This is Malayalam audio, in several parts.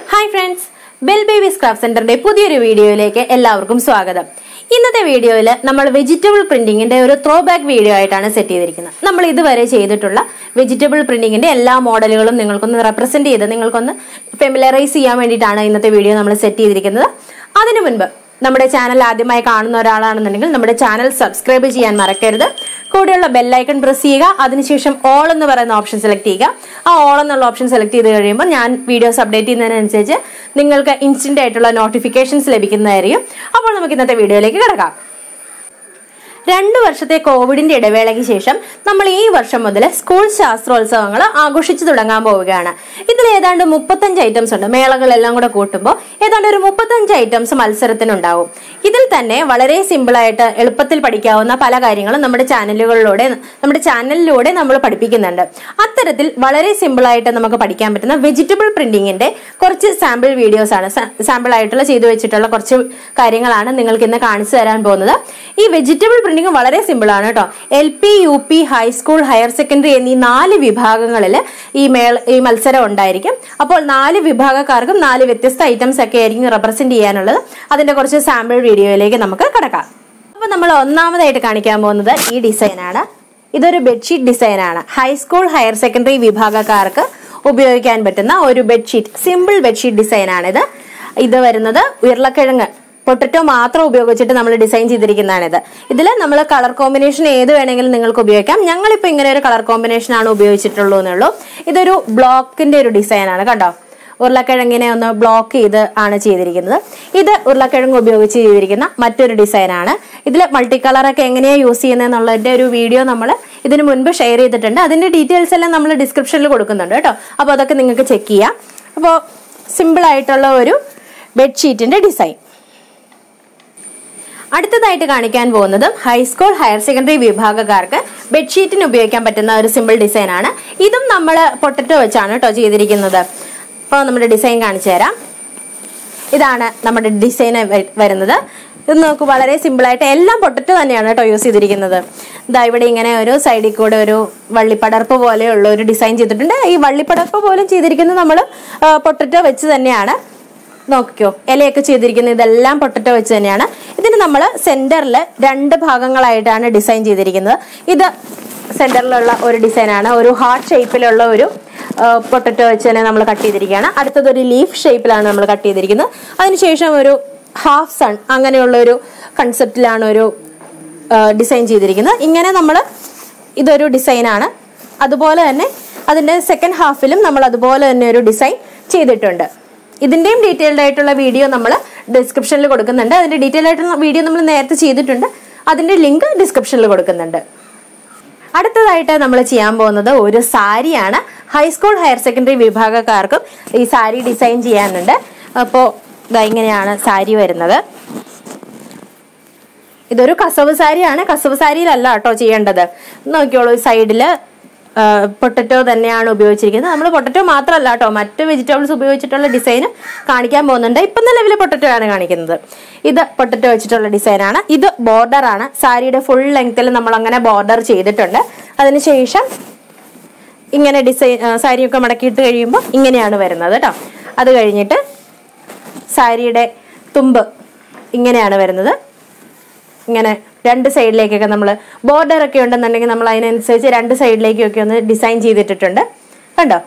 hi friends bell babies craft സെന്ററിന്റെ പുതിയൊരു വീഡിയോയിലേക്ക് എല്ലാവർക്കും സ്വാഗതം ഇന്നത്തെ വീഡിയോയിൽ നമ്മൾ വെജിറ്റബിൾ പ്രിന്റിങ്ങിന്റെ ഒരു ത്രോ ബാക്ക് വീഡിയോ ആയിട്ടാണ് സെറ്റ് ചെയ്തിരിക്കുന്നത് നമ്മൾ ഇതുവരെ ചെയ്തിട്ടുള്ള വെജിറ്റബിൾ പ്രിന്റിങ്ങിന്റെ എല്ലാ മോഡലുകളും നിങ്ങൾക്കൊന്ന് റെപ്രസെന്റ് ചെയ്ത് നിങ്ങൾക്കൊന്ന് ഫെമിലറൈസ് ചെയ്യാൻ വേണ്ടിയിട്ടാണ് ഇന്നത്തെ വീഡിയോ നമ്മൾ സെറ്റ് ചെയ്തിരിക്കുന്നത് അതിനു മുൻപ് നമ്മുടെ ചാനൽ ആദ്യമായി കാണുന്ന ഒരാളാണെന്നുണ്ടെങ്കിൽ നമ്മുടെ ചാനൽ സബ്സ്ക്രൈബ് ചെയ്യാൻ മറക്കരുത് കൂടെയുള്ള ബെല്ലൈക്കൺ പ്രസ് ചെയ്യുക അതിനുശേഷം ഓൾ എന്ന് പറയുന്ന ഓപ്ഷൻ സെലക്ട് ചെയ്യുക ആ ഓൾ എന്നുള്ള ഓപ്ഷൻ സെലക്ട് ചെയ്ത് കഴിയുമ്പോൾ ഞാൻ വീഡിയോസ് അപ്ഡേറ്റ് ചെയ്യുന്നതിനനുസരിച്ച് നിങ്ങൾക്ക് ഇൻസ്റ്റന്റ് ആയിട്ടുള്ള നോട്ടിഫിക്കേഷൻസ് ലഭിക്കുന്നതായിരിക്കും അപ്പോൾ നമുക്ക് ഇന്നത്തെ വീഡിയോയിലേക്ക് കിടക്കാം രണ്ടു വർഷത്തെ കോവിഡിന്റെ ഇടവേളയ്ക്ക് ശേഷം നമ്മൾ ഈ വർഷം മുതൽ സ്കൂൾ ശാസ്ത്രോത്സവങ്ങൾ ആഘോഷിച്ചു തുടങ്ങാൻ പോവുകയാണ് ഇതിൽ ഏതാണ്ട് മുപ്പത്തഞ്ച് ഐറ്റംസ് ഉണ്ട് മേളകളെല്ലാം കൂടെ കൂട്ടുമ്പോൾ ഏതാണ്ട് ഒരു മുപ്പത്തഞ്ച് ഐറ്റംസ് മത്സരത്തിനുണ്ടാവും ഇതിൽ തന്നെ വളരെ സിമ്പിളായിട്ട് എളുപ്പത്തിൽ പഠിക്കാവുന്ന പല കാര്യങ്ങളും നമ്മുടെ ചാനലുകളിലൂടെ നമ്മുടെ ചാനലിലൂടെ നമ്മൾ പഠിപ്പിക്കുന്നുണ്ട് അത്തരത്തിൽ വളരെ സിമ്പിളായിട്ട് നമുക്ക് പഠിക്കാൻ പറ്റുന്ന വെജിറ്റബിൾ പ്രിന്റിങ്ങിന്റെ കുറച്ച് സാമ്പിൾ വീഡിയോസ് ആണ് സാമ്പിൾ ആയിട്ടുള്ള ചെയ്തു വെച്ചിട്ടുള്ള കുറച്ച് കാര്യങ്ങളാണ് നിങ്ങൾക്ക് ഇന്ന് കാണിച്ചു തരാൻ പോകുന്നത് ഈ വെജിറ്റബിൾ പ്രിന്റിംഗ് വളരെ സിമ്പിൾ ആണ് കേട്ടോ L P U P high school higher secondary എന്നീ നാല് വിഭാഗങ്ങളിൽ ഈ മേള ഈ മത്സരം ഉണ്ടായിരിക്കും അപ്പോൾ നാല് വിഭാഗക്കാർക്കും നാല് വ്യത്യസ്ത ഐറ്റംസ് ഒക്കെ ആയിരിക്കും റെപ്രസെന്റ് ചെയ്യാനുള്ളത് അതിന്റെ കുറച്ച് സാമ്പിൾ വീഡിയോയിലേക്ക് നമുക്ക് കിടക്കാം അപ്പൊ നമ്മൾ ഒന്നാമതായിട്ട് കാണിക്കാൻ പോകുന്നത് ഈ ഡിസൈനാണ് ഇതൊരു ബെഡ്ഷീറ്റ് ഡിസൈനാണ് ഹൈസ്കൂൾ ഹയർ സെക്കൻഡറി വിഭാഗക്കാർക്ക് ഉപയോഗിക്കാൻ പറ്റുന്ന ഒരു ബെഡ്ഷീറ്റ് സിമ്പിൾ ബെഡ്ഷീറ്റ് ഡിസൈനാണിത് ഇത് വരുന്നത് ഉരുളക്കിഴങ്ങ് പൊട്ടറ്റോ മാത്രം ഉപയോഗിച്ചിട്ട് നമ്മൾ ഡിസൈൻ ചെയ്തിരിക്കുന്നതാണിത് ഇതിൽ നമ്മൾ കളർ കോമ്പിനേഷൻ ഏത് വേണമെങ്കിലും നിങ്ങൾക്ക് ഉപയോഗിക്കാം ഞങ്ങളിപ്പോൾ ഇങ്ങനെ ഒരു കളർ കോമ്പിനേഷൻ ആണ് ഉപയോഗിച്ചിട്ടുള്ളൂ എന്നുള്ളൂ ഇതൊരു ബ്ലോക്കിന്റെ ഒരു ഡിസൈനാണ് കണ്ടോ ഉരുളക്കിഴങ്ങിനെ ഒന്ന് ബ്ലോക്ക് ചെയ്ത് ആണ് ചെയ്തിരിക്കുന്നത് ഇത് ഉരുളക്കിഴങ്ങ് ഉപയോഗിച്ച് ചെയ്തിരിക്കുന്ന മറ്റൊരു ഡിസൈനാണ് ഇതിൽ മൾട്ടി കളറൊക്കെ എങ്ങനെയാണ് യൂസ് ചെയ്യുന്നതെന്നുള്ളതിന്റെ ഒരു വീഡിയോ നമ്മൾ ഇതിനു മുൻപ് ഷെയർ ചെയ്തിട്ടുണ്ട് അതിന്റെ ഡീറ്റെയിൽസ് എല്ലാം നമ്മൾ ഡിസ്ക്രിപ്ഷനിൽ കൊടുക്കുന്നുണ്ട് കേട്ടോ അപ്പോൾ അതൊക്കെ നിങ്ങൾക്ക് ചെക്ക് ചെയ്യാം അപ്പോൾ സിമ്പിൾ ആയിട്ടുള്ള ഒരു ബെഡ്ഷീറ്റിന്റെ ഡിസൈൻ അടുത്തതായിട്ട് കാണിക്കാൻ പോകുന്നതും ഹൈസ്കൂൾ ഹയർ സെക്കൻഡറി വിഭാഗക്കാർക്ക് ബെഡ്ഷീറ്റിന് ഉപയോഗിക്കാൻ പറ്റുന്ന ഒരു സിമ്പിൾ ഡിസൈൻ ആണ് ഇതും നമ്മൾ പൊട്ടറ്റോ വെച്ചാണ് കേട്ടോ ചെയ്തിരിക്കുന്നത് അപ്പോൾ നമ്മുടെ ഡിസൈൻ കാണിച്ചു തരാം ഇതാണ് നമ്മുടെ ഡിസൈൻ വരുന്നത് ഇത് നോക്കൂ വളരെ സിമ്പിളായിട്ട് എല്ലാം പൊട്ടറ്റോ തന്നെയാണ് കേട്ടോ യൂസ് ചെയ്തിരിക്കുന്നത് ഇതാ ഇവിടെ ഇങ്ങനെ ഒരു സൈഡിൽ കൂടെ ഒരു വള്ളിപ്പടർപ്പ് പോലെയുള്ള ഒരു ഡിസൈൻ ചെയ്തിട്ടുണ്ട് ഈ വള്ളിപ്പടർപ്പ് പോലും ചെയ്തിരിക്കുന്നത് നമ്മൾ പൊട്ടറ്റോ വെച്ച് തന്നെയാണ് നോക്കിക്കോ ഇലയൊക്കെ ചെയ്തിരിക്കുന്നത് ഇതെല്ലാം പൊട്ടറ്റോ വെച്ച് തന്നെയാണ് ഇതിന് നമ്മൾ സെന്ററിൽ രണ്ട് ഭാഗങ്ങളായിട്ടാണ് ഡിസൈൻ ചെയ്തിരിക്കുന്നത് ഇത് സെന്ററിലുള്ള ഒരു ഡിസൈനാണ് ഒരു ഹാർട്ട് ഷേപ്പിലുള്ള ഒരു പൊട്ടറ്റോ വെച്ച് തന്നെ നമ്മൾ കട്ട് ചെയ്തിരിക്കുകയാണ് അടുത്തത് ഒരു ലീഫ് ഷേപ്പിലാണ് നമ്മൾ കട്ട് ചെയ്തിരിക്കുന്നത് അതിനുശേഷം ഒരു ഹാഫ് സൺ അങ്ങനെയുള്ള ഒരു കൺസെപ്റ്റിലാണ് ഒരു ഡിസൈൻ ചെയ്തിരിക്കുന്നത് ഇങ്ങനെ നമ്മൾ ഇതൊരു ഡിസൈനാണ് അതുപോലെ തന്നെ അതിൻ്റെ സെക്കൻഡ് ഹാഫിലും നമ്മൾ അതുപോലെ തന്നെ ഒരു ഡിസൈൻ ചെയ്തിട്ടുണ്ട് ഇതിന്റെയും ഡീറ്റെയിൽഡ് ആയിട്ടുള്ള വീഡിയോ നമ്മൾ ഡിസ്ക്രിപ്ഷനിൽ കൊടുക്കുന്നുണ്ട് അതിന്റെ ഡീറ്റെയിൽ ആയിട്ടുള്ള വീഡിയോ നമ്മൾ നേരത്തെ ചെയ്തിട്ടുണ്ട് അതിന്റെ ലിങ്ക് ഡിസ്ക്രിപ്ഷനിൽ കൊടുക്കുന്നുണ്ട് അടുത്തതായിട്ട് നമ്മൾ ചെയ്യാൻ പോകുന്നത് ഒരു സാരിയാണ് ഹൈസ്കൂൾ ഹയർ സെക്കൻഡറി വിഭാഗക്കാർക്കും ഈ സാരി ഡിസൈൻ ചെയ്യാനുണ്ട് അപ്പോൾ ഇതാ ഇങ്ങനെയാണ് സാരി വരുന്നത് ഇതൊരു കസവ് സാരിയാണ് കസവ് സാരിയിലല്ല കേട്ടോ ചെയ്യേണ്ടത് നോക്കിയോളൂ സൈഡില് പൊട്ടറ്റോ തന്നെയാണ് ഉപയോഗിച്ചിരിക്കുന്നത് നമ്മൾ പൊട്ടറ്റോ മാത്രമല്ല കേട്ടോ മറ്റ് വെജിറ്റബിൾസ് ഉപയോഗിച്ചിട്ടുള്ള ഡിസൈൻ കാണിക്കാൻ പോകുന്നുണ്ട് ഇപ്പം നിലവിൽ പൊട്ടറ്റോ ആണ് കാണിക്കുന്നത് ഇത് പൊട്ടറ്റോ വെച്ചിട്ടുള്ള ഡിസൈനാണ് ഇത് ബോർഡർ ആണ് സാരിയുടെ ഫുൾ ലെങ്ത്തിൽ നമ്മൾ അങ്ങനെ ബോർഡർ ചെയ്തിട്ടുണ്ട് അതിനുശേഷം ഇങ്ങനെ ഡിസൈൻ സാരിയൊക്കെ മടക്കിയിട്ട് കഴിയുമ്പോൾ ഇങ്ങനെയാണ് വരുന്നത് കേട്ടോ അത് കഴിഞ്ഞിട്ട് സാരിയുടെ തുമ്പ് ഇങ്ങനെയാണ് വരുന്നത് ഇങ്ങനെ രണ്ട് സൈഡിലേക്കൊക്കെ നമ്മൾ ബോർഡർ ഒക്കെ ഉണ്ടെന്നുണ്ടെങ്കിൽ നമ്മൾ അതിനനുസരിച്ച് രണ്ട് സൈഡിലേക്കൊക്കെ ഒന്ന് ഡിസൈൻ ചെയ്തിട്ടിട്ടുണ്ട് കണ്ടോ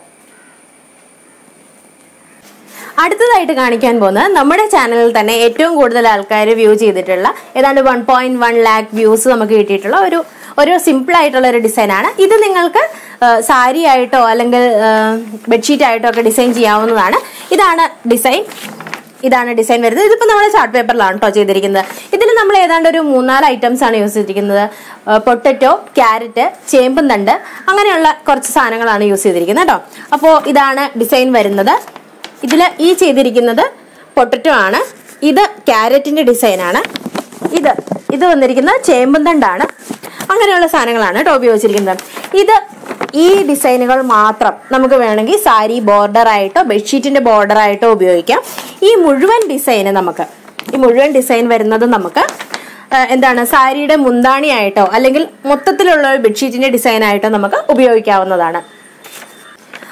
അടുത്തതായിട്ട് കാണിക്കാൻ പോകുന്നത് നമ്മുടെ ചാനലിൽ തന്നെ ഏറ്റവും കൂടുതൽ ആൾക്കാർ വ്യൂ ചെയ്തിട്ടുള്ള ഏതാണ്ട് one point one lakh views നമുക്ക് കിട്ടിയിട്ടുള്ള ഒരു ഒരു സിമ്പിൾ ആയിട്ടുള്ള ഒരു ഡിസൈനാണ് ഇത് നിങ്ങൾക്ക് സാരി ആയിട്ടോ അല്ലെങ്കിൽ ബെഡ്ഷീറ്റ് ആയിട്ടോ ഒക്കെ ഡിസൈൻ ചെയ്യാവുന്നതാണ് ഇതാണ് ഡിസൈൻ ഇതാണ് ഡിസൈൻ വരുന്നത് ഇതിപ്പോൾ നമ്മൾ ചാർട്ട് പേപ്പറിലാണ് കേട്ടോ ചെയ്തിരിക്കുന്നത് ഇതിൽ നമ്മൾ ഏതാണ്ട് ഒരു മൂന്നാല് ഐറ്റംസ് ആണ് യൂസ് ചെയ്തിരിക്കുന്നത് പൊട്ടറ്റോ ക്യാരറ്റ് ചേമ്പും തണ്ട് അങ്ങനെയുള്ള കുറച്ച് സാധനങ്ങളാണ് യൂസ് ചെയ്തിരിക്കുന്നത് കേട്ടോ അപ്പോൾ ഇതാണ് ഡിസൈൻ വരുന്നത് ഇതിൽ ഈ ചെയ്തിരിക്കുന്നത് പൊട്ടറ്റോ ആണ് ഇത് ക്യാരറ്റിന്റെ ഡിസൈനാണ് ഇത് ഇത് വന്നിരിക്കുന്നത് ചേമ്പും തണ്ടാണ് അങ്ങനെയുള്ള സാധനങ്ങളാണ് കേട്ടോ ഉപയോഗിച്ചിരിക്കുന്നത് ഇത് ഈ ഡിസൈനുകൾ മാത്രം നമുക്ക് വേണമെങ്കിൽ സാരി ബോർഡർ ആയിട്ടോ ബെഡ്ഷീറ്റിന്റെ ബോർഡർ ആയിട്ടോ ഉപയോഗിക്കാം ഈ മുഴുവൻ ഡിസൈന് നമുക്ക് ഈ മുഴുവൻ ഡിസൈൻ വരുന്നത് നമുക്ക് എന്താണ് സാരിയുടെ മുന്താണിയായിട്ടോ അല്ലെങ്കിൽ മൊത്തത്തിലുള്ള ഒരു ബെഡ്ഷീറ്റിന്റെ ഡിസൈൻ ആയിട്ടോ നമുക്ക് ഉപയോഗിക്കാവുന്നതാണ്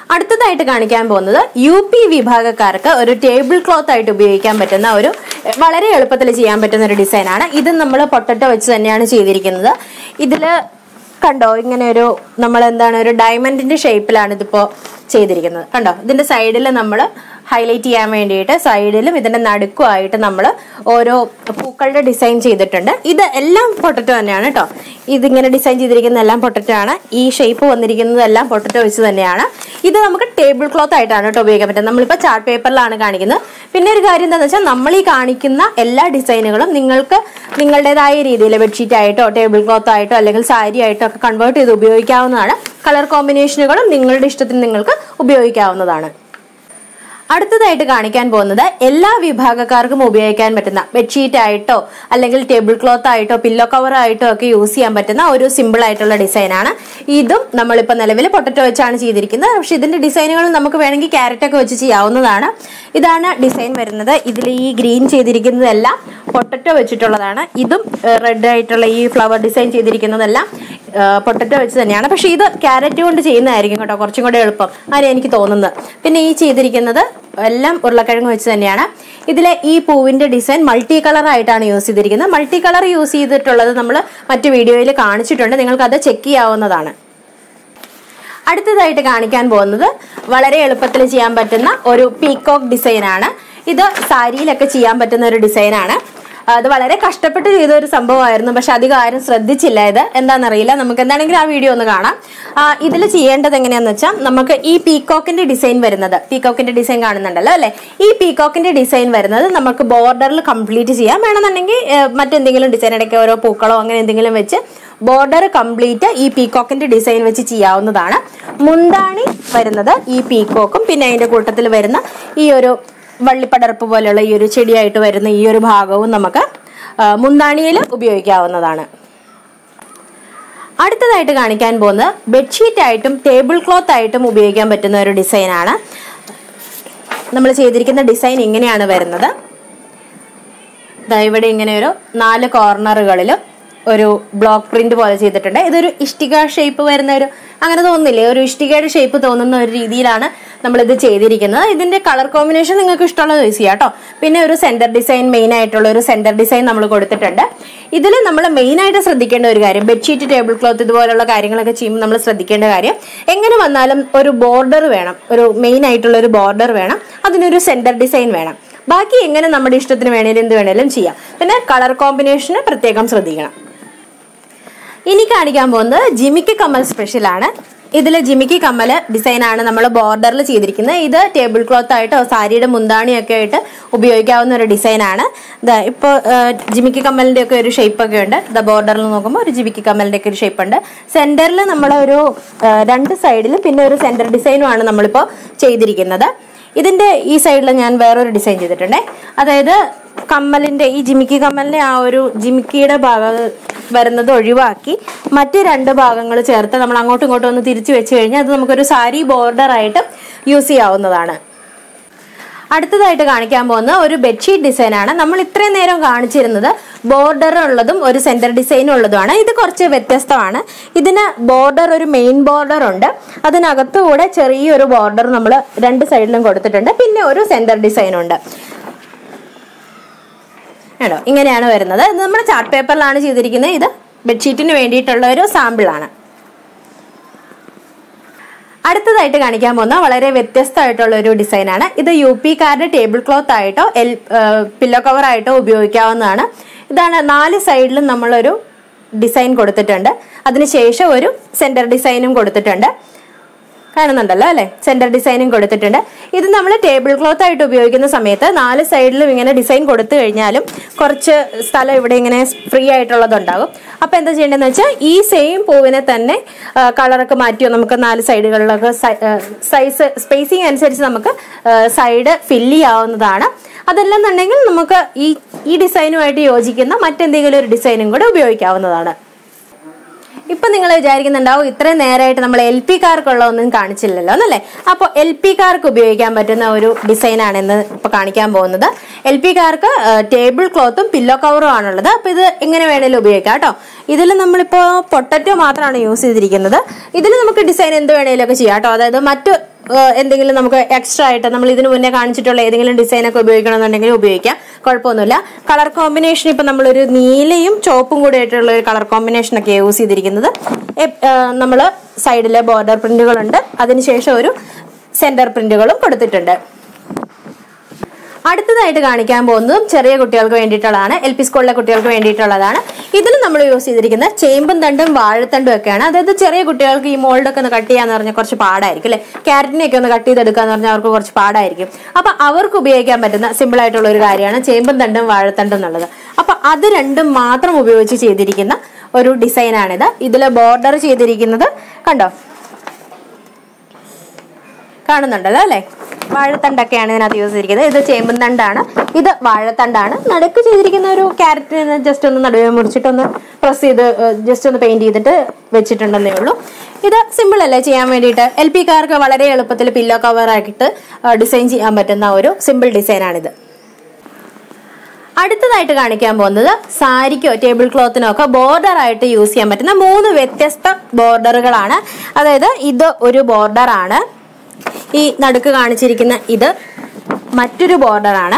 അടുത്തതായിട്ട് കാണിക്കാൻ പോകുന്നത് യു പി വിഭാഗക്കാർക്ക് ഒരു ടേബിൾ ക്ലോത്ത് ആയിട്ട് ഉപയോഗിക്കാൻ പറ്റുന്ന ഒരു എ, വളരെ എളുപ്പത്തിൽ ചെയ്യാൻ പറ്റുന്ന ഒരു ഡിസൈനാണ് ഇത് നമ്മൾ പൊട്ടറ്റോ വെച്ച് തന്നെയാണ് ചെയ്തിരിക്കുന്നത് ഇതില് കണ്ടോ ഇങ്ങനെ ഒരു നമ്മൾ എന്താണ് ഒരു ഡയമണ്ടിന്റെ ഷേപ്പിലാണ് ഇതിപ്പോ ചെയ്തിരിക്കുന്നത് കണ്ടോ ഇതിന്റെ സൈഡിൽ നമ്മൾ ഹൈലൈറ്റ് ചെയ്യാൻ വേണ്ടിയിട്ട് സൈഡിലും ഇതിന്റെ നടുക്കുമായിട്ട് നമ്മൾ ഓരോ പൂക്കളുടെ ഡിസൈൻ ചെയ്തിട്ടുണ്ട് ഇത് എല്ലാം പൊട്ടറ്റോ തന്നെയാണ് കേട്ടോ ഇതിങ്ങനെ ഡിസൈൻ ചെയ്തിരിക്കുന്ന എല്ലാം പൊട്ടറ്റോ ആണ് ഈ ഷേപ്പ് വന്നിരിക്കുന്നത് എല്ലാം പൊട്ടറ്റോ വെച്ച് തന്നെയാണ് ഇത് നമുക്ക് ടേബിൾ ക്ലോത്ത് ആയിട്ടാണ് കേട്ടോ ഉപയോഗിക്കാൻ പറ്റുന്നത് നമ്മളിപ്പോൾ ചാർട്ട് പേപ്പറിലാണ് കാണിക്കുന്നത് പിന്നെ ഒരു കാര്യം എന്താണെന്ന് വെച്ചാൽ നമ്മൾ ഈ കാണിക്കുന്ന എല്ലാ ഡിസൈനുകളും നിങ്ങൾക്ക് നിങ്ങളുടേതായ രീതിയിൽ ബെഡ്ഷീറ്റ് ആയിട്ടോ ടേബിൾ ക്ലോത്ത് ആയിട്ടോ അല്ലെങ്കിൽ സാരി ആയിട്ടോ ഒക്കെ കൺവേർട്ട് ചെയ്ത് ഉപയോഗിക്കാവുന്നതാണ് കളർ കോമ്പിനേഷനുകളും നിങ്ങളുടെ ഇഷ്ടത്തിന് നിങ്ങൾക്ക് ഉപയോഗിക്കാവുന്നതാണ് അടുത്തതായിട്ട് കാണിക്കാൻ പോകുന്നത് എല്ലാ വിഭാഗക്കാർക്കും ഉപയോഗിക്കാൻ പറ്റുന്ന ബെഡ്ഷീറ്റ് ആയിട്ടോ അല്ലെങ്കിൽ ടേബിൾ ക്ലോത്ത് ആയിട്ടോ പില്ലോ കവർ ആയിട്ടോ ഒക്കെ യൂസ് ചെയ്യാൻ പറ്റുന്ന ഒരു സിമ്പിൾ ആയിട്ടുള്ള ഡിസൈനാണ് ഇതും നമ്മളിപ്പോൾ നിലവിൽ പൊട്ടറ്റോ വെച്ചാണ് ചെയ്തിരിക്കുന്നത് പക്ഷെ ഇതിന്റെ ഡിസൈനുകൾ നമുക്ക് വേണമെങ്കിൽ ക്യാരറ്റ് ഒക്കെ വെച്ച് ചെയ്യാവുന്നതാണ് ഇതാണ് ഡിസൈൻ വരുന്നത് ഇതിൽ ഈ ഗ്രീൻ ചെയ്തിരിക്കുന്നതെല്ലാം പൊട്ടറ്റോ വെച്ചിട്ടുള്ളതാണ് ഇതും റെഡ് ആയിട്ടുള്ള ഈ ഫ്ലവർ ഡിസൈൻ ചെയ്തിരിക്കുന്നതെല്ലാം പൊട്ടറ്റോ വെച്ച് തന്നെയാണ് പക്ഷെ ഇത് ക്യാരറ്റ് കൊണ്ട് ചെയ്യുന്നതായിരിക്കും കേട്ടോ കുറച്ചും കൂടെ എളുപ്പം ആരെയും എനിക്ക് തോന്നുന്നത് പിന്നെ ഈ ചെയ്തിരിക്കുന്നത് എല്ലാം ഉരുളക്കിഴങ്ങ് വെച്ച് തന്നെയാണ് ഇതിലെ ഈ പൂവിന്റെ ഡിസൈൻ മൾട്ടി കളർ ആയിട്ടാണ് യൂസ് ചെയ്തിരിക്കുന്നത് മൾട്ടി കളർ യൂസ് ചെയ്തിട്ടുള്ളത് നമ്മൾ മറ്റു വീഡിയോയിൽ കാണിച്ചിട്ടുണ്ട് നിങ്ങൾക്ക് അത് ചെക്ക് ചെയ്യാവുന്നതാണ് അടുത്തതായിട്ട് കാണിക്കാൻ പോകുന്നത് വളരെ എളുപ്പത്തിൽ ചെയ്യാൻ പറ്റുന്ന ഒരു പീകോക്ക് ഡിസൈനാണ് ഇത് സാരിയിലൊക്കെ ചെയ്യാൻ പറ്റുന്ന ഒരു ഡിസൈനാണ് അത് വളരെ കഷ്ടപ്പെട്ട് ചെയ്ത ഒരു സംഭവമായിരുന്നു പക്ഷെ അധികം ആരും ശ്രദ്ധിച്ചില്ല ഇത് എന്താണെന്നറിയില്ല നമുക്ക് എന്താണെങ്കിലും ആ വീഡിയോ ഒന്ന് കാണാം ഇതിൽ ചെയ്യേണ്ടത് എങ്ങനെയാന്ന് വെച്ചാൽ നമുക്ക് ഈ പീകോക്കിന്റെ ഡിസൈൻ വരുന്നത് പീകോക്കിന്റെ ഡിസൈൻ കാണുന്നുണ്ടല്ലോ അല്ലെ ഈ പീകോക്കിന്റെ ഡിസൈൻ വരുന്നത് നമുക്ക് ബോർഡറിൽ കംപ്ലീറ്റ് ചെയ്യാം വേണമെന്നുണ്ടെങ്കിൽ ഏഹ്, മറ്റെന്തെങ്കിലും ഡിസൈൻ ഇടയ്ക്ക് ഓരോ പൂക്കളോ അങ്ങനെ എന്തെങ്കിലും വെച്ച് ബോർഡർ കംപ്ലീറ്റ് ഈ പീകോക്കിന്റെ ഡിസൈൻ വെച്ച് ചെയ്യാവുന്നതാണ് മുന്താണി വരുന്നത് ഈ പീകോക്കും പിന്നെ അതിന്റെ കൂട്ടത്തിൽ വരുന്ന ഈ ഒരു വള്ളിപ്പടർപ്പ് പോലെയുള്ള ഈ ഒരു ചെടിയായിട്ട് വരുന്ന ഈ ഒരു ഭാഗവും നമുക്ക് മുന്താണിയിൽ ഉപയോഗിക്കാവുന്നതാണ് അടുത്തതായിട്ട് കാണിക്കാൻ പോകുന്നത് ബെഡ്ഷീറ്റ് ആയിട്ടും ടേബിൾ ക്ലോത്ത് ആയിട്ടും ഉപയോഗിക്കാൻ പറ്റുന്ന ഒരു ഡിസൈനാണ് നമ്മൾ ചെയ്തിരിക്കുന്ന ഡിസൈൻ ഇങ്ങനെയാണ് വരുന്നത് ദാ ഇവിടെ ഇങ്ങനെ ഒരു നാല് കോർണറുകളിലും ഒരു ബ്ലോക്ക് പ്രിന്റ് പോലെ ചെയ്തിട്ടുണ്ട് ഇതൊരു ഇഷ്ടിക ഷേപ്പ് വരുന്ന ഒരു അങ്ങനെ തോന്നുന്നില്ലേ ഒരു ഇഷ്ടികയുടെ ഷേപ്പ് തോന്നുന്ന ഒരു രീതിയിലാണ് നമ്മളിത് ചെയ്തിരിക്കുന്നത് ഇതിന്റെ കളർ കോമ്പിനേഷൻ നിങ്ങൾക്ക് ഇഷ്ടമുള്ളത് യൂസ് ചെയ്യാം കേട്ടോ പിന്നെ ഒരു സെന്റർ ഡിസൈൻ മെയിൻ ആയിട്ടുള്ള ഒരു സെന്റർ ഡിസൈൻ നമ്മൾ കൊടുത്തിട്ടുണ്ട് ഇതിൽ നമ്മൾ മെയിൻ ആയിട്ട് ശ്രദ്ധിക്കേണ്ട ഒരു കാര്യം ബെഡ്ഷീറ്റ് ടേബിൾ ക്ലോത്ത് ഇതുപോലുള്ള കാര്യങ്ങളൊക്കെ ചെയ്യുമ്പോൾ നമ്മൾ ശ്രദ്ധിക്കേണ്ട കാര്യം എങ്ങനെ വന്നാലും ഒരു ബോർഡർ വേണം ഒരു മെയിൻ ആയിട്ടുള്ള ഒരു ബോർഡർ വേണം അതിനൊരു സെന്റർ ഡിസൈൻ വേണം ബാക്കി എങ്ങനെ നമ്മുടെ ഇഷ്ടത്തിന് വേണേലും എന്ത് വേണേലും ചെയ്യാം പിന്നെ കളർ കോമ്പിനേഷന് പ്രത്യേകം ശ്രദ്ധിക്കണം ഇനി കാണിക്കാൻ പോകുന്നത് ജിമിക്ക് കമ്മൽ സ്പെഷ്യൽ ആണ് ഇതിൽ ജിമിക്ക് കമ്മൽ ഡിസൈൻ ആണ് നമ്മൾ ബോർഡറിൽ ചെയ്തിരിക്കുന്നത് ഇത് ടേബിൾ ക്ലോത്ത് ആയിട്ടോ സാരിയുടെ മുന്താണിയൊക്കെ ആയിട്ട് ഉപയോഗിക്കാവുന്ന ഒരു ഡിസൈൻ ആണ് ഇതാ ഇപ്പോൾ ജിമിക്ക് കമ്മലിന്റെ ഒക്കെ ഒരു ഷേപ്പ് ഒക്കെ ഉണ്ട് ദ ബോർഡറിൽ നോക്കുമ്പോൾ ഒരു ജിമിക്ക് കമ്മലിന്റെ ഒക്കെ ഒരു ഷേപ്പ് ഉണ്ട് സെന്ററിൽ നമ്മൾ ഒരു ആ, രണ്ട് സൈഡിലും പിന്നെ ഒരു സെന്റർ ഡിസൈനുമാണ് നമ്മളിപ്പോൾ ചെയ്തിരിക്കുന്നത് ഇതിന്റെ ഈ സൈഡിൽ ഞാൻ വേറൊരു ഡിസൈൻ ചെയ്തിട്ടുണ്ടേ അതായത് കമ്മലിന്റെ ഈ ജിമിക്കി കമ്മലിന്റെ ആ ഒരു ജിമിക്കിയുടെ ഭാഗം വരുന്നത് ഒഴിവാക്കി മറ്റ് രണ്ട് ഭാഗങ്ങൾ ചേർത്ത് നമ്മൾ അങ്ങോട്ടും ഇങ്ങോട്ടും ഒന്ന് തിരിച്ചു വെച്ച് കഴിഞ്ഞാൽ അത് നമുക്കൊരു സാരി ബോർഡർ ആയിട്ട് യൂസ് ചെയ്യാവുന്നതാണ് അടുത്തതായിട്ട് കാണിക്കാൻ പോകുന്ന ഒരു ബെഡ്ഷീറ്റ് ഡിസൈൻ ആണ് നമ്മൾ ഇത്രയും നേരം കാണിച്ചിരുന്നത് ബോർഡർ ഉള്ളതും ഒരു സെന്റർ ഡിസൈനും ഉള്ളതുമാണ് ഇത് കുറച്ച് വ്യത്യസ്തമാണ് ഇതിന് ബോർഡർ ഒരു മെയിൻ ബോർഡർ ഉണ്ട് അതിനകത്തുകൂടെ ചെറിയൊരു ബോർഡർ നമ്മൾ രണ്ട് സൈഡിലും കൊടുത്തിട്ടുണ്ട് പിന്നെ ഒരു സെന്റർ ഡിസൈൻ ഉണ്ട് ആണോ ഇങ്ങനെയാണ് വരുന്നത് ഇത് നമ്മൾ ചാർട്ട് പേപ്പറിലാണ് ചെയ്തിരിക്കുന്നത് ഇത് ബെഡ്ഷീറ്റിന് വേണ്ടിയിട്ടുള്ള ഒരു സാമ്പിളാണ് അടുത്തതായിട്ട് കാണിക്കാൻ പോകുന്ന വളരെ വ്യത്യസ്തമായിട്ടുള്ള ഒരു ഡിസൈനാണ് ഇത് യു പി കാരുടെ ടേബിൾ ക്ലോത്ത് ആയിട്ടോ എൽ പില്ലോ കവർ ആയിട്ടോ ഉപയോഗിക്കാവുന്നതാണ് ഇതാണ് നാല് സൈഡിലും നമ്മളൊരു ഡിസൈൻ കൊടുത്തിട്ടുണ്ട് അതിനുശേഷം ഒരു സെന്റർ ഡിസൈനും കൊടുത്തിട്ടുണ്ട് കാണുന്നുണ്ടല്ലോ അല്ലെ സെന്റർ ഡിസൈനും കൊടുത്തിട്ടുണ്ട് ഇത് നമ്മൾ ടേബിൾ ക്ലോത്ത് ആയിട്ട് ഉപയോഗിക്കുന്ന സമയത്ത് നാല് സൈഡിലും ഇങ്ങനെ ഡിസൈൻ കൊടുത്തു കഴിഞ്ഞാലും കുറച്ച് സ്ഥലം ഇവിടെ ഇങ്ങനെ ഫ്രീ ആയിട്ടുള്ളതുണ്ടാകും അപ്പൊ എന്താ ചെയ്യേണ്ടതെന്ന് വെച്ചാൽ ഈ സെയിം പൂവിനെ തന്നെ കളറൊക്കെ മാറ്റിയോ നമുക്ക് നാല് സൈഡുകളിലൊക്കെ സൈസ് സ്പേസിങ് അനുസരിച്ച് നമുക്ക് സൈഡ് ഫില്ല് ചെയ്യാവുന്നതാണ് അതല്ലെന്നുണ്ടെങ്കിൽ നമുക്ക് ഈ ഈ ഡിസൈനുമായിട്ട് യോജിക്കുന്ന മറ്റെന്തെങ്കിലും ഒരു ഡിസൈനും കൂടെ ഉപയോഗിക്കാവുന്നതാണ് ഇപ്പൊ നിങ്ങൾ വിചാരിക്കുന്നുണ്ടാവും ഇത്രയും നേരമായിട്ട് നമ്മൾ എൽ പി കാർക്കുള്ള ഒന്നും കാണിച്ചില്ലല്ലോ എന്നല്ലേ അപ്പോൾ എൽ പി കാർക്ക് ഉപയോഗിക്കാൻ പറ്റുന്ന ഒരു ഡിസൈൻ ആണ് ഇന്ന് ഇപ്പൊ കാണിക്കാൻ പോകുന്നത് എൽ പി കാർക്ക് ടേബിൾ ക്ലോത്തും പില്ലോ കവറും ആണുള്ളത് അപ്പൊ ഇത് എങ്ങനെ വേണേലും ഉപയോഗിക്കാം കേട്ടോ ഇതിൽ നമ്മളിപ്പോ പൊട്ടറ്റോ മാത്രമാണ് യൂസ് ചെയ്തിരിക്കുന്നത് ഇതിൽ നമുക്ക് ഡിസൈൻ എന്ത് വേണേലും ഒക്കെ ചെയ്യാം കേട്ടോ അതായത് മറ്റു ഏഹ്, എന്തെങ്കിലും നമുക്ക് എക്സ്ട്രാ ആയിട്ട് നമ്മൾ ഇതിനു മുന്നേ കാണിച്ചിട്ടുള്ള ഏതെങ്കിലും ഡിസൈൻ ഒക്കെ ഉപയോഗിക്കണമെന്നുണ്ടെങ്കിൽ ഉപയോഗിക്കാം കുഴപ്പമൊന്നുമില്ല കളർ കോമ്പിനേഷൻ ഇപ്പം നമ്മളൊരു നീലയും ചുവപ്പും കൂടി ആയിട്ടുള്ള ഒരു കളർ കോമ്പിനേഷൻ ഒക്കെ യൂസ് ചെയ്തിരിക്കുന്നത് നമ്മൾ സൈഡിലെ ബോർഡർ പ്രിന്റുകളുണ്ട് അതിനുശേഷം ഒരു സെന്റർ പ്രിന്റുകളും കൊടുത്തിട്ടുണ്ട് അടുത്തതായിട്ട് കാണിക്കാൻ പോകുന്നതും ചെറിയ കുട്ടികൾക്ക് വേണ്ടിയിട്ടുള്ളതാണ് എൽ പി സ്കൂളിലെ കുട്ടികൾക്ക് വേണ്ടിയിട്ടുള്ളതാണ് ഇതിൽ നമ്മൾ യൂസ് ചെയ്തിരിക്കുന്ന ചേമ്പും തണ്ടും വാഴത്തണ്ടും ഒക്കെയാണ് അതായത് ചെറിയ കുട്ടികൾക്ക് ഈ മോൾഡൊക്കെ ഒന്ന് കട്ട് ചെയ്യാന്ന് പറഞ്ഞാൽ കുറച്ച് പാടായിരിക്കും അല്ലെ ക്യാരറ്റിനെയൊക്കെ ഒന്ന് കട്ട് ചെയ്തെടുക്കാന്ന് പറഞ്ഞാൽ അവർക്ക് കുറച്ച് പാടായിരിക്കും അപ്പൊ അവർക്ക് ഉപയോഗിക്കാൻ പറ്റുന്ന സിമ്പിൾ ആയിട്ടുള്ള ഒരു കാര്യമാണ് ചേമ്പും തണ്ടും വാഴത്തണ്ടും എന്നുള്ളത് അപ്പൊ അത് രണ്ടും മാത്രം ഉപയോഗിച്ച് ചെയ്തിരിക്കുന്ന ഒരു ഡിസൈനാണിത് ഇതിൽ ബോർഡർ ചെയ്തിരിക്കുന്നത് കണ്ടോ കാണുന്നുണ്ടല്ലോ അല്ലെ വാഴത്തണ്ടൊക്കെയാണ് ഇതിനകത്ത് യൂസ് ചെയ്തിരിക്കുന്നത് ഇത് ചേമ്പും തണ്ടാണ് ഇത് വാഴത്തണ്ടാണ് നടുക്ക് ചെയ്തിരിക്കുന്ന ഒരു ക്യാരറ്റിന് ജസ്റ്റ് ഒന്ന് നടുവെ മുറിച്ചിട്ടൊന്ന് പ്രസ് ചെയ്ത് ജസ്റ്റ് ഒന്ന് പെയിന്റ് ചെയ്തിട്ട് വെച്ചിട്ടുണ്ടെന്നേ ഉള്ളൂ ഇത് സിമ്പിൾ അല്ലേ ചെയ്യാൻ വേണ്ടിയിട്ട് എൽ പി കാർക്ക് വളരെ എളുപ്പത്തിൽ പില്ലോ കവർ ആക്കിയിട്ട് ഡിസൈൻ ചെയ്യാൻ പറ്റുന്ന ഒരു സിമ്പിൾ ഡിസൈനാണിത് അടുത്തതായിട്ട് കാണിക്കാൻ പോകുന്നത് സാരിക്കോ ടേബിൾ ക്ലോത്തിനോ ഒക്കെ ബോർഡർ ആയിട്ട് യൂസ് ചെയ്യാൻ പറ്റുന്ന മൂന്ന് വ്യത്യസ്ത ബോർഡറുകളാണ് അതായത് ഇത് ഒരു ബോർഡറാണ് ഈ നടുക്ക് കാണിച്ചിരിക്കുന്ന ഇത് മറ്റൊരു ബോർഡറാണ്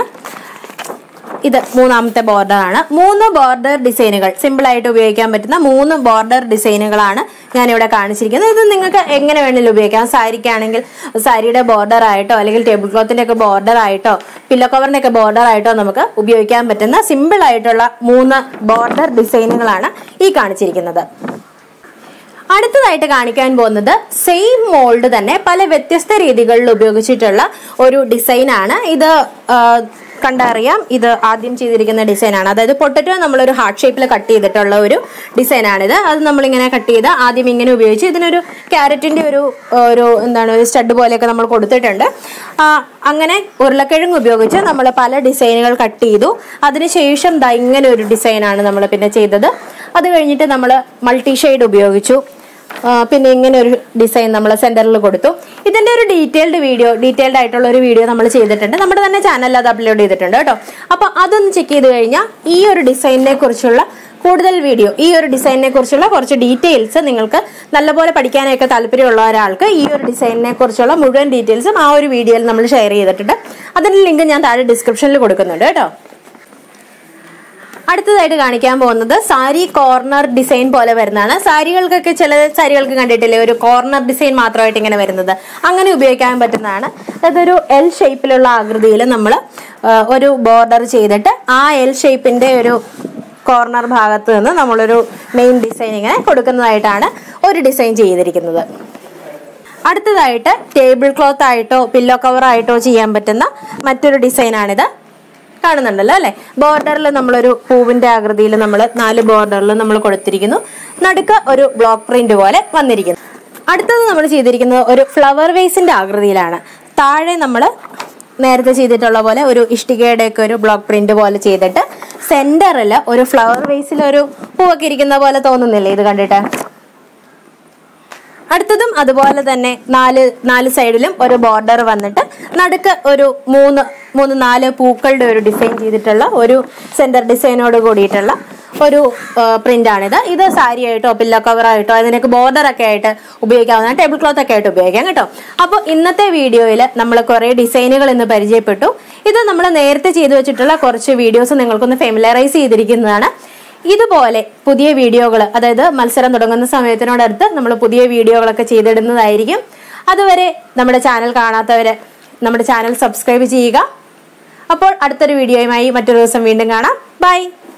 ഇത് മൂന്നാമത്തെ ബോർഡറാണ് മൂന്ന് ബോർഡർ ഡിസൈനുകൾ സിമ്പിൾ ആയിട്ട് ഉപയോഗിക്കാൻ പറ്റുന്ന മൂന്ന് ബോർഡർ ഡിസൈനുകളാണ് ഞാനിവിടെ കാണിച്ചിരിക്കുന്നത് ഇത് നിങ്ങൾക്ക് എങ്ങനെ വേണമെങ്കിലും ഉപയോഗിക്കാം സാരിക്കാണെങ്കിൽ സാരിയുടെ ബോർഡർ ആയിട്ടോ അല്ലെങ്കിൽ ടേബിൾ ക്ലോത്തിന്റെ ഒക്കെ ബോർഡർ ആയിട്ടോ പില്ലോ കവറിന്റെ ഒക്കെ ബോർഡർ ആയിട്ടോ നമുക്ക് ഉപയോഗിക്കാൻ പറ്റുന്ന സിമ്പിൾ ആയിട്ടുള്ള മൂന്ന് ബോർഡർ ഡിസൈനുകളാണ് ഈ കാണിച്ചിരിക്കുന്നത് അടുത്തതായിട്ട് കാണിക്കാൻ പോകുന്നത് സെയിം മോൾഡ് തന്നെ പല വ്യത്യസ്ത രീതികളിൽ ഉപയോഗിച്ചിട്ടുള്ള ഒരു ഡിസൈൻ ആണ് ഇത് ആ, കണ്ടറിയാം ഇത് ആദ്യം ചെയ്തിരിക്കുന്ന ഡിസൈൻ ആണ് അതായത് പൊട്ടറ്റോ നമ്മളൊരു ഹാർട്ട് ഷേപ്പിൽ കട്ട് ചെയ്തിട്ടുള്ള ഒരു ഡിസൈൻ ആണിത് അത് നമ്മളിങ്ങനെ കട്ട് ചെയ്ത് ആദ്യം ഇങ്ങനെ ഉപയോഗിച്ച് ഇതിനൊരു ക്യാരറ്റിന്റെ ഒരു ഒരു എന്താണ് ഒരു സ്റ്റഡ് പോലെയൊക്കെ നമ്മൾ കൊടുത്തിട്ടുണ്ട് ആ, അങ്ങനെ ഉരുളക്കിഴങ്ങ് ഉപയോഗിച്ച് നമ്മൾ പല ഡിസൈനുകൾ കട്ട് ചെയ്തു അതിനുശേഷം ദാ ഇങ്ങനെ ഒരു ഡിസൈനാണ് നമ്മൾ പിന്നെ ചെയ്തത് അത് കഴിഞ്ഞിട്ട് നമ്മൾ മൾട്ടി ഷെയ്ഡ് ഉപയോഗിച്ചു ആ, പിന്നെ ഇങ്ങനെ ഒരു ഡിസൈൻ നമ്മൾ സെന്ററിൽ കൊടുത്തു ഇതിന്റെ ഒരു ഡീറ്റെയിൽഡ് വീഡിയോ ഡീറ്റെയിൽഡ് ആയിട്ടുള്ള ഒരു വീഡിയോ നമ്മൾ ചെയ്തിട്ടുണ്ട് നമ്മുടെ തന്നെ ചാനലിൽ അത് അപ്ലോഡ് ചെയ്തിട്ടുണ്ട് കേട്ടോ അപ്പൊ അതൊന്ന് ചെക്ക് ചെയ്ത് കഴിഞ്ഞാൽ ഈ ഒരു ഡിസൈനിനെ കുറിച്ചുള്ള കൂടുതൽ വീഡിയോ ഈ ഒരു ഡിസൈനിനെ കുറിച്ചുള്ള കുറച്ച് ഡീറ്റെയിൽസ് നിങ്ങൾക്ക് നല്ലപോലെ പഠിക്കാനൊക്കെ താല്പര്യമുള്ള ഒരാൾക്ക് ഈ ഒരു ഡിസൈനിനെ കുറിച്ചുള്ള മുഴുവൻ ഡീറ്റെയിൽസും ആ ഒരു വീഡിയോയിൽ നമ്മൾ ഷെയർ ചെയ്തിട്ടുണ്ട് അതിന്റെ ലിങ്ക് ഞാൻ താഴെ ഡിസ്ക്രിപ്ഷനിൽ കൊടുക്കുന്നുണ്ട് കേട്ടോ അടുത്തതായിട്ട് കാണിക്കാൻ പോകുന്നത് സാരി കോർണർ ഡിസൈൻ പോലെ വരുന്നതാണ് സാരികൾക്കൊക്കെ ചില സാരികൾക്ക് കണ്ടിട്ടില്ലേ ഒരു കോർണർ ഡിസൈൻ മാത്രമായിട്ട് ഇങ്ങനെ വരുന്നത് അങ്ങനെ ഉപയോഗിക്കാൻ പറ്റുന്നതാണ് അതൊരു എൽ ഷേപ്പിലുള്ള ആകൃതിയിൽ നമ്മൾ ഒരു ബോർഡർ ചെയ്തിട്ട് ആ എൽ ഷേപ്പിന്റെ ഒരു കോർണർ ഭാഗത്ത് നിന്ന് നമ്മളൊരു മെയിൻ ഡിസൈൻ ഇങ്ങനെ കൊടുക്കുന്നതായിട്ടാണ് ഒരു ഡിസൈൻ ചെയ്തിരിക്കുന്നത് അടുത്തതായിട്ട് ടേബിൾ ക്ലോത്ത് ആയിട്ടോ പില്ലോ കവർ ആയിട്ടോ ചെയ്യാൻ പറ്റുന്ന മറ്റൊരു ഡിസൈനാണിത് കാണുന്നുണ്ടല്ലോ അല്ലെ ബോർഡറിൽ നമ്മളൊരു പൂവിന്റെ ആകൃതിയിൽ നമ്മൾ നാല് ബോർഡറിൽ നമ്മൾ കൊടുത്തിരിക്കുന്നു നടുക്ക് ഒരു ബ്ലോക്ക് പ്രിന്റ് പോലെ വന്നിരിക്കുന്നു അടുത്തത് നമ്മൾ ചെയ്തിരിക്കുന്നത് ഒരു ഫ്ലവർ വേസിന്റെ ആകൃതിയിലാണ് താഴെ നമ്മൾ നേരത്തെ ചെയ്തിട്ടുള്ള പോലെ ഒരു ഇഷ്ടികയുടെ ഒക്കെ ഒരു ബ്ലോക്ക് പ്രിന്റ് പോലെ ചെയ്തിട്ട് സെന്ററിൽ ഒരു ഫ്ലവർ വേസിൽ ഒരു പൂവൊക്കെ ഇരിക്കുന്ന പോലെ തോന്നുന്നില്ലേ ഇത് കണ്ടിട്ട് അടുത്തതും അതുപോലെ തന്നെ നാല് നാല് സൈഡിലും ഒരു ബോർഡർ വന്നിട്ട് നടുക്ക് ഒരു മൂന്ന് മൂന്ന് നാല് പൂക്കളുടെ ഒരു ഡിസൈൻ ചെയ്തിട്ടുള്ള ഒരു സെന്റർ ഡിസൈനോട് കൂടിയിട്ടുള്ള ഒരു പ്രിന്റ് ആണിത് ഇത് സാരി ആയിട്ടോ പില്ലോ കവർ ആയിട്ടോ അതിനൊക്കെ ബോർഡർ ഒക്കെ ആയിട്ട് ഉപയോഗിക്കാവുന്ന ടേബിൾ ക്ലോത്ത് ഒക്കെ ആയിട്ട് ഉപയോഗിക്കാം കേട്ടോ അപ്പോൾ ഇന്നത്തെ വീഡിയോയിൽ നമ്മൾ കുറേ ഡിസൈനുകൾ ഇന്ന് പരിചയപ്പെട്ടു ഇത് നമ്മൾ നേരത്തെ ചെയ്തു വെച്ചിട്ടുള്ള കുറച്ച് വീഡിയോസ് നിങ്ങൾക്കൊന്ന് ഫെമിലറൈസ് ചെയ്തിരിക്കുന്നതാണ് ഇതുപോലെ പുതിയ വീഡിയോകൾ അതായത് മത്സരം തുടങ്ങുന്ന സമയത്തിനോടടുത്ത് നമ്മൾ പുതിയ വീഡിയോകളൊക്കെ ചെയ്തിടുന്നതായിരിക്കും അതുവരെ നമ്മുടെ ചാനൽ കാണാത്തവര് നമ്മുടെ ചാനൽ സബ്സ്ക്രൈബ് ചെയ്യുക അപ്പോൾ അടുത്തൊരു വീഡിയോയുമായി മറ്റൊരു ദിവസം വീണ്ടും കാണാം ബൈ